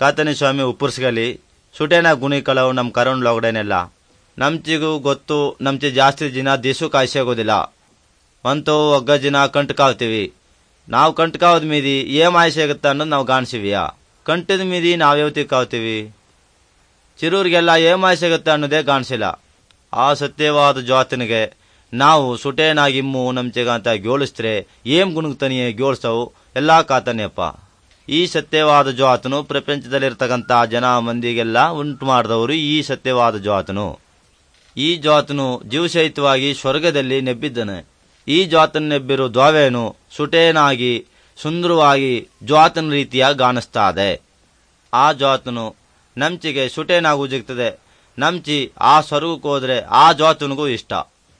ಕಾತನಿ ಸ್ವಾಮಿ ಉಪ್ಪುರ್ಸ್ಗಲಿ ಸುಟೇನ ಗುಣಿಕಳವು ನಮ್ಮ ಕರುಣ್ಲೊಗಡೇನೆಲ್ಲ ನಮ್ಚಿಗೂ ಗೊತ್ತು ನಮ್ಚಿ ಜಾಸ್ತಿ ದಿನ ದಿಸು ಕಾಯ್ಸಾಗೋದಿಲ್ಲ ಅಂತೂ ಒಗ್ಗ ದಿನ ಕಂಟ್ಕಾವ್ತೀವಿ ನಾವು ಕಂಟ್ಕಾವದ ಮೀದಿ ಏಮ್ ಆಯ್ಸಾಗುತ್ತೆ ಅನ್ನೋದು ನಾವು ಗಾಣಿಸಿವಿಯ ಕಂಟದ ಮೀದಿ ನಾವು ಯಾವತ್ತಿ ಕಾವ್ತೀವಿ ಚಿರೂರಿಗೆಲ್ಲ ಏಮ್ ಆಯ್ಸಾಗುತ್ತೆ ಅನ್ನೋದೇ ಗಾಣಿಸಿಲ್ಲ ಆ ಸತ್ಯವಾದ ಜ್ವಾತನಿಗೆ ನಾವು ಸುಟೇನಾಗಿಮ್ಮು ನಮ್ಚೆಗ ಅಂತ ಗೋಳಿಸ್ತ್ರೆ ಏಮ್ ಗುಣಗ್ತಾನಿಯೇ ಗೋಳಿಸ್ತಾವು ಎಲ್ಲಾ ಕಾತಾನೆಯಪ್ಪ ಈ ಸತ್ಯವಾದ ಜ್ವಾತನು ಪ್ರಪಂಚದಲ್ಲಿರ್ತಕ್ಕಂಥ ಜನ ಮಂದಿಗೆಲ್ಲ ಉಂಟು ಮಾಡಿದವರು ಈ ಸತ್ಯವಾದ ಜ್ವಾತನು ಈ ಜ್ವಾತನು ಜೀವಸಹಿತವಾಗಿ ಸ್ವರ್ಗದಲ್ಲಿ ನೆಬ್ಬಿದ್ದನೆ ಈ ಜ್ವಾತನ ನೆಬ್ಬಿರೋ ದ್ವಾವೇನು ಸುಟೇನಾಗಿ ಸುಂದರವಾಗಿ ಜ್ವಾತನ ರೀತಿಯ ಕಾಣಿಸ್ತಾದೆ ಆ ಜ್ವಾತನು ನಮ್ಚಿಗೆ ಸುಟೇನಾಗೂ ಜಿಗ್ತದೆ ನಮ್ಚಿ ಆ ಸ್ವರ್ಗಕ್ಕೆ ಹೋದ್ರೆ ಆ ಜ್ವಾತನಿಗೂ ಇಷ್ಟ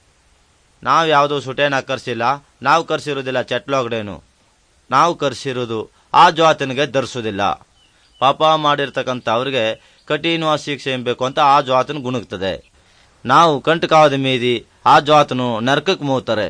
ನಾವು ಯಾವುದೋ ಸುಟೇನ ಕರ್ಸಿಲ್ಲ ನಾವು ಕರ್ಸಿರೋದಿಲ್ಲ ಚಟ್ಲೊಗಡೇನು ನಾವು ಕರ್ಸಿರೋದು ಆ ಜ್ವಾತನಿಗೆ ಧರಿಸೋದಿಲ್ಲ ಪಾಪ ಮಾಡಿರ್ತಕ್ಕಂಥ ಅವ್ರಿಗೆ ಕಠಿಣವಾದ ಶಿಕ್ಷೆ ಎಂಬೇಕು ಅಂತ ಆ ಜ್ವಾತನ ಗುಣಗ್ತದೆ ನಾವು ಕಂಟಕಾವದ ಮೀದಿ ಆ ಜ್ವಾತನು ನರ್ಕಕ್ಕೆ ಮೂತಾರೆ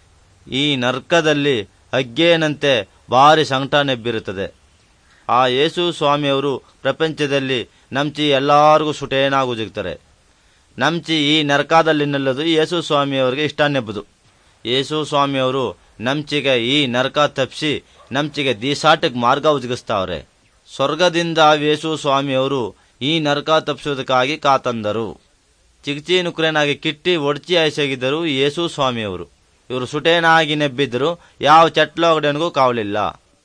ಈ ನರ್ಕದಲ್ಲಿ ಅಗ್ಗೇನಂತೆ ಭಾರಿ ಸಂಕಟ ನೆಬ್ಬಿರುತ್ತದೆ ಆ ಯೇಸು ಸ್ವಾಮಿಯವರು ಪ್ರಪಂಚದಲ್ಲಿ ನಮ್ಚಿ ಎಲ್ಲಾರಿಗೂ ಸುಟೇನಾಗೂ ಜಿಗ್ತಾರೆ ನಮ್ಚಿ ಈ ನರಕದಲ್ಲಿ ನಿಲ್ಲದು ಯೇಸು ಸ್ವಾಮಿಯವರಿಗೆ ಇಷ್ಟ ನೆಬ್ಬದು ಯೇಸು ಸ್ವಾಮಿಯವರು ನಮ್ಚಿಗೆ ಈ ನರಕ ತಪ್ಪಿಸಿ ನಮ್ಚಿಗೆ ದೀಸಾಟಕ್ಕೆ ಮಾರ್ಗ ಉಜ್ಗಿಸ್ತಾವ್ರೆ ಸ್ವರ್ಗದಿಂದ ಯೇಸು ಸ್ವಾಮಿಯವರು ಈ ನರಕ ತಪ್ಪಿಸೋದಕ್ಕಾಗಿ ಕಾತಂದರು ಚಿಗ್ಚಿ ನುಕ್ರೇನಾಗಿ ಕಿಟ್ಟಿ ಒಡ್ಚಿ ಆಯ್ಸಾಗಿದ್ದರು ಯೇಸು ಸ್ವಾಮಿಯವರು ಇವರು ಸುಟೇನಾಗಿ ನೆಬ್ಬಿದ್ರು ಯಾವ ಚಟ್ಲೊಗಡೆನಿಗೂ ಕಾವಲಿಲ್ಲ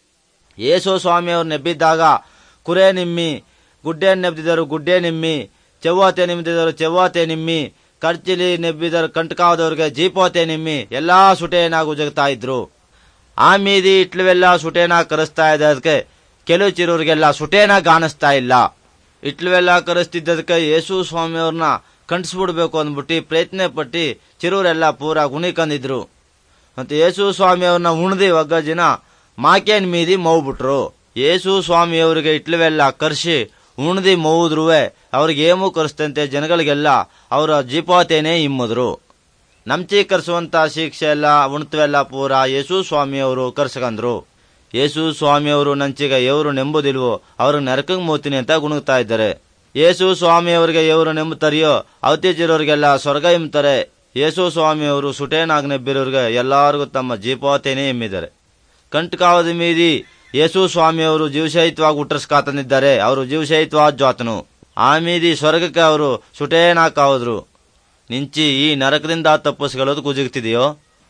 ಯೇಸು ಸ್ವಾಮಿಯವರು ನೆಬ್ಬಿದ್ದಾಗ ಕುರೆ ನಿಮ್ಮಿ ಗುಡ್ಡೆ ನೆಬ್ದಿದ್ದರು ಗುಡ್ಡೆ ನಿಮ್ಮಿ ಚೆವ್ವಾತೆ ನಿಮ್ದಿದ್ದರು ಚೆವ್ವಾತೆ ನಿಮ್ಮಿ ಕರ್ಚಿಲಿ ನೆಬ್ಬಿದರು ಕಂಟಕಾವದವ್ರಿಗೆ ಜೀಪೋತೆ ನಿಮ್ಮಿ ಎಲ್ಲಾ ಸುಟೇನಾಗಿ ಉಜಗ್ತಾ ಇದ್ರು ಆ ಮೀದಿ ಇಟ್ಲುವೆಲ್ಲ ಸುಟೇನಾಗಿ ಕರೆಸ್ತಾ ಇದ್ದದಕ್ಕೆ ಕೆಲವು ಚಿರೋರಿಗೆಲ್ಲ ಸುಟೇನಾಗಿ ಕಾಣಿಸ್ತಾ ಇಲ್ಲ ಇಟ್ಲುವೆಲ್ಲ ಕರೆಸ್ತಿದ್ದದಕ್ಕೆ ಯೇಸು ಸ್ವಾಮಿಯವ್ರನ್ನ ಕಂಟಿಸ್ಬಿಡ್ಬೇಕು ಅಂದ್ಬಿಟ್ಟು ಪ್ರಯತ್ನ ಪಟ್ಟು ಚಿರೂರೆಲ್ಲ ಪೂರಾ ಗುಣಿಕಂದಿದ್ರು ಮತ್ತು ಯೇಸು ಸ್ವಾಮಿಯವ್ರನ್ನ ಉಣ್ದಿ ಒಗ್ಗ ಜನ ಮಾಕೇನ್ ಮೀದಿ ಮೌಬಿಟ್ರು ಯೇಸು ಸ್ವಾಮಿಯವರಿಗೆ ಇಟ್ಲುವೆಲ್ಲ ಕರ್ಸಿ ಉಣ್ದಿ ಮೌದ್ರುವೆ ಅವ್ರಿಗೆ ಏಮೂ ಕರೆಸ್ತಂತೆ ಜನಗಳಿಗೆಲ್ಲ ಅವರ ಜೀಪಾತೇನೆ ಇಮ್ಮದ್ರು ನಮ್ಚಿ ಕರ್ಸುವಂತ ಶಿಕ್ಷೆ ಎಲ್ಲ ಉಣ್ತವೆಲ್ಲ ಪೂರ ಯೇಸು ಸ್ವಾಮಿಯವರು ಕರ್ಸ್ಕಂದ್ರು ಯೇಸು ಸ್ವಾಮಿಯವರು ನಂಚಿಗೆ ಎವರು ನೆಂಬುದಿಲ್ವೋ ಅವ್ರಿಗೆ ನರಕಂಗ್ ಮೋತೀನಿ ಅಂತ ಗುಣಗ್ತಾ ಇದ್ದಾರೆ ಯೇಸು ಸ್ವಾಮಿಯವರಿಗೆ ಎವರು ನೆಂಬುತ್ತಾರೆಯೋ ಅವತ್ತೀಚಿರೋರಿಗೆಲ್ಲ ಸ್ವರ್ಗ ಎಂಬ್ತಾರೆ ಯೇಸು ಸ್ವಾಮಿಯವರು ಸುಟೇನಾಗ್ ನೆಬ್ಬಿರೋರಿಗೆ ಎಲ್ಲಾರಿಗೂ ತಮ್ಮ ಜೀಪಾತೇನೆ ಎಮ್ಮಿದ್ದಾರೆ ಕಂಟಕಾವದ ಮೀದಿ ಯೇಸು ಸ್ವಾಮಿಯವರು ಜೀವಸಹಿತವಾಗಿ ಹುಟ್ಟರ್ಸ್ಕಾತಂದಿದ್ದಾರೆ ಅವರು ಜೀವಸಹಿತವಾದ ಜ್ವಾತನು ಆ ಮೀದಿ ಸ್ವರ್ಗಕ್ಕೆ ಅವರು ಸುಟೇನಾಕಾವದ್ರು ನಿಂಚಿ ಈ ನರಕದಿಂದ ತಪ್ಪಿಸ್ಕೊಳ್ಳೋದು ಕುಜುಗ್ತಿದೆಯೋ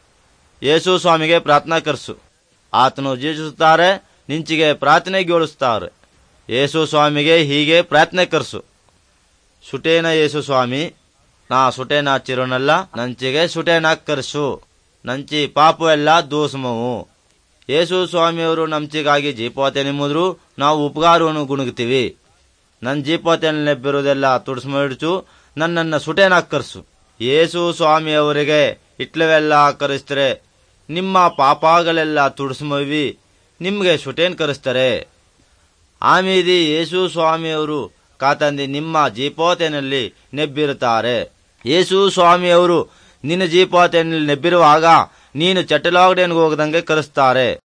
ಯೇಸು ಸ್ವಾಮಿಗೆ ಪ್ರಾರ್ಥನಾ ಕರ್ಸು ಆತನು ಜೀವಿಸುತ್ತಾರೆ ನಿಂಚಿಗೆ ಪ್ರಾರ್ಥನೆ ಗೋಳಿಸ್ತಾರೆ ಯೇಸು ಸ್ವಾಮಿಗೆ ಹೀಗೆ ಪ್ರಾರ್ಥನೆ ಕರ್ಸು ಸುಟೇನ ಯೇಸು ಸ್ವಾಮಿ ನಾ ಸುಟೇನ ಚಿರೋನಲ್ಲ ನಂಚಿಗೆ ಸುಟೇನ ಕರ್ಸು ನಂಚಿ ಪಾಪು ಎಲ್ಲ ದೋಸಮವು ಯೇಸು ಸ್ವಾಮಿಯವರು ನಂಚಿಗಾಗಿ ಜೀಪೋತೆ ನಿಮ್ಮುದ್ರು ನಾವು ಉಪಕಾರವನ್ನು ಗುಣಗ್ತೀವಿ ನನ್ನ ಜೀಪೋತೆಯಲ್ಲಿ ನೆಬ್ಬಿರೋದೆಲ್ಲ ತುಡಿಸ್ಮಿಡ್ಚು ನನ್ನನ್ನ ಸುಟೇನಾಗ್ ಕರ್ಸು ಯೇಸು ಸ್ವಾಮಿಯವರಿಗೆ ಇಟ್ಲವೆಲ್ಲ ಕರೆಸ್ತಾರೆ ನಿಮ್ಮ ಪಾಪಗಳೆಲ್ಲ ತುಡಿಸ್ಮವಿ ನಿಮ್ಗೆ ಸುಟೇನ್ ಕರೆಸ್ತಾರೆ ಆಮೀದಿ ಯೇಸು ಸ್ವಾಮಿಯವರು ಕಾತಂದಿ ನಿಮ್ಮ ಜೀಪೋತೆನಲ್ಲಿ ನೆಬ್ಬಿರುತ್ತಾರೆ ಯೇಸು ಸ್ವಾಮಿಯವರು ನಿನ್ನ ಜೀಪೋತೆನಲ್ಲಿ ನೆಬ್ಬಿರುವಾಗ ನೀನು ಚಟಲಾಗಡೆನ್ಗೆ ಹೋಗದಂಗೆ ಕರೆಸ್ತಾರೆ